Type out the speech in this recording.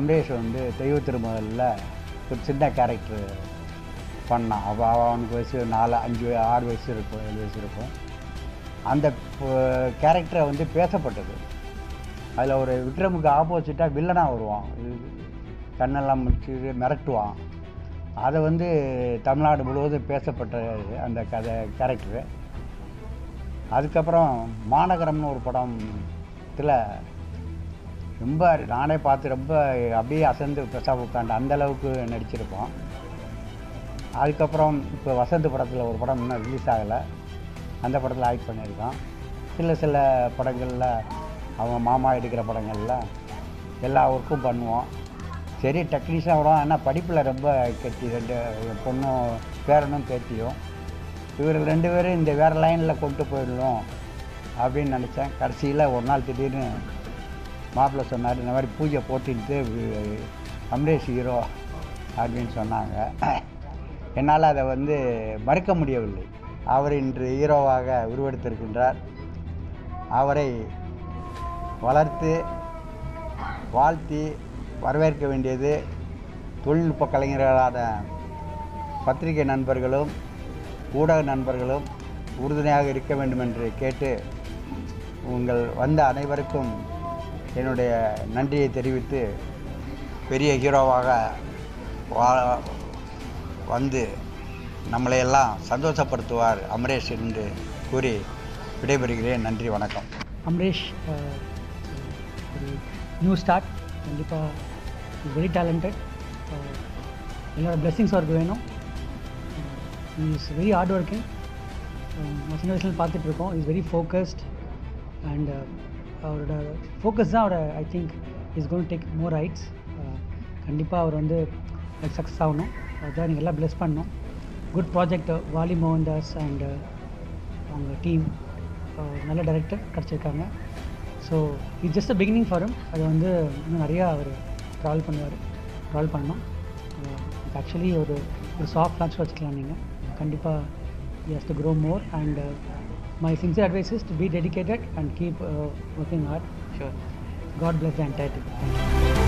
அமரேஷ் வந்து தெய்வ திருமகளில் ஒரு சின்ன கேரக்டர் பண்ணான் அப்போ அவனுக்கு வயசு நாலு அஞ்சு ஆறு வயசு இருக்கும் ஏழு வயசு இருக்கும் அந்த கேரக்டரை வந்து பேசப்பட்டது அதில் ஒரு விக்ரமுக்கு ஆப்போசிட்டாக வில்லனாக வருவான் இது கண்ணெல்லாம் முடிச்சு மிரட்டுவான் அதை வந்து தமிழ்நாடு முழுவதும் பேசப்பட்ட அந்த கதை கேரக்டரு அதுக்கப்புறம் மாநகரம்னு ஒரு படத்தில் ரொம்ப நானே பார்த்து ரொம்ப அப்படியே அசந்து பெருசாக உட்காந்து அந்த அளவுக்கு நடிச்சிருப்பான் அதுக்கப்புறம் இப்போ வசந்த் படத்தில் ஒரு படம் இன்னும் ரிலீஸ் ஆகலை அந்த படத்தில் ஆக்ட் பண்ணியிருக்கான் சில சில படங்களில் அவன் மாமா எடுக்கிற படங்களில் எல்லா ஒர்க்கும் பண்ணுவோம் சரி டெக்னீஷியன் வரும் ஆனால் படிப்பில் ரொம்ப கெட்டி ரெண்டு என் பொண்ணும் பேரனும் பேத்தியும் இவர் ரெண்டு பேரும் இந்த வேறு லைனில் கொண்டு போயிடணும் அப்படின்னு நினச்சேன் கடைசியில் ஒரு நாள் திடீர்னு மாப்பிள்ளை சொன்னார் இந்த மாதிரி பூஜை போட்டுட்டு வி- அமரேஷ் ஹீரோ அப்படின்னு சொன்னாங்க என்னால் அதை வந்து மறுக்க முடியவில்லை அவர் இன்று ஹீரோவாக உருவெடுத்திருக்கின்றார் அவரை வளர்த்து வாழ்த்தி வரவேற்க வேண்டியது தொழில்நுட்ப கலைஞர்களான பத்திரிகை நண்பர்களும் ஊடக நண்பர்களும் உறுதுணையாக இருக்க வேண்டும் என்று கேட்டு உங்கள் வந்த அனைவருக்கும் என்னுடைய நன்றியை தெரிவித்து பெரிய ஹீரோவாக வா- வந்து நம்மளையெல்லாம் சந்தோஷப்படுத்துவார் அமரேஷ் என்று கூறி விடைபெறுகிறேன் நன்றி வணக்கம் அம்ரேஷ் அஹ், ஒரு நியூ ஸ்டார்ட் கண்டிப்பாக வெரி டேலண்டட் என்னோட பிளெஸ்ஸிங்ஸ் அவருக்கு வேணும் இஸ் வெரி ஹார்ட் ஒர்க்கிங் நான் சின்ன வயசுல பார்த்துட்ருக்கோம் இஸ் வெரி ஃபோக்கஸ்ட் அண்ட் அவரோட ஃபோக்கஸ் தான் அவரோட I think is gonna take more heights கண்டிப்பாக அவர் வந்து சக்ஸஸ் ஆகணும் அதுதான் நீங்கள் எல்லாம் ப்ளெஸ் பண்ணணும் good project Vali Mohandas and அவங்க டீம் நல்ல டைரக்டர் கிடச்சிருக்காங்க ஸோ இது ஜஸ்ட் பிகினிங் ஃபார் அது வந்து இன்னும் நிறையா அவர் ட்ராவல் பண்ணுவார் ட்ராவல் பண்ணணும் ஆக்சுவலி ஒரு ஒரு சாஃப்ட் லான்ச் வச்சுக்கலாம் நீங்கள் கண்டிப்பாக has to grow more and my sincere advice is to be dedicated and keep working hard sure God bless the entire